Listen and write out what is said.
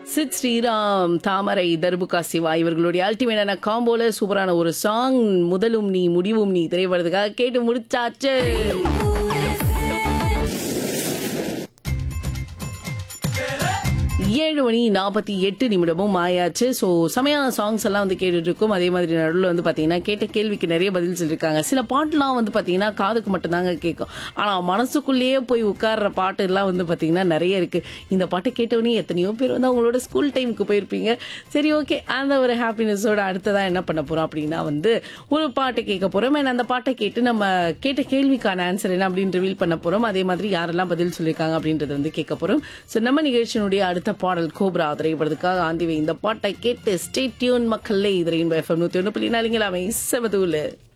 சித் ஸ்ரீராம் தாமரை தர்புகா சிவா இவர்களுடைய அல்டிமேட்டான காம்போல சூப்பரான ஒரு சாங் முதலும் நீ முடிவும் நீ திரைப்படத்துக்காக கேட்டு முடிச்சாச்சு ஏழு மணி நாற்பத்தி எட்டு நிமிடமும் ஆயாச்சு ஸோ செமையான சாங்ஸ் எல்லாம் வந்து கேட்டுட்டு இருக்கோம் அதே மாதிரி நடுவில் வந்து பார்த்தீங்கன்னா கேட்ட கேள்விக்கு நிறைய பதில் சொல்லியிருக்காங்க சில பாட்டுலாம் வந்து பார்த்தீங்கன்னா காதுக்கு மட்டும்தாங்க கேட்கும் ஆனால் மனசுக்குள்ளேயே போய் உட்கார்ற பாட்டு எல்லாம் வந்து பார்த்தீங்கன்னா நிறைய இருக்கு இந்த பாட்டை கேட்டவொடனே எத்தனையோ பேர் வந்து அவங்களோட ஸ்கூல் டைமுக்கு போயிருப்பீங்க சரி ஓகே அந்த ஒரு ஹாப்பினஸோட அடுத்ததா என்ன பண்ண போறோம் அப்படின்னா வந்து ஒரு பாட்டு கேட்க போறோம் and அந்த பாட்டை கேட்டு நம்ம கேட்ட கேள்விக்கான ஆன்சர் என்ன அப்படின்னு ரிவீல் பண்ண போறோம் அதே மாதிரி யாரெல்லாம் பதில் சொல்லியிருக்காங்க அப்படின்றத வந்து கேட்க போறோம் ஸோ நம்ம நிகழ்ச்சியினுடைய அடுத்த பாடல் கோப்ரா திரைப்படத்துக்காக ஆந்திவை இந்த பாட்டை கேட்டு ஸ்டே டியூன் மக்களே இது ரெயின்போ எஃப்எம் நூத்தி ஒன்று புள்ளி நாலுங்களாமே செவதூல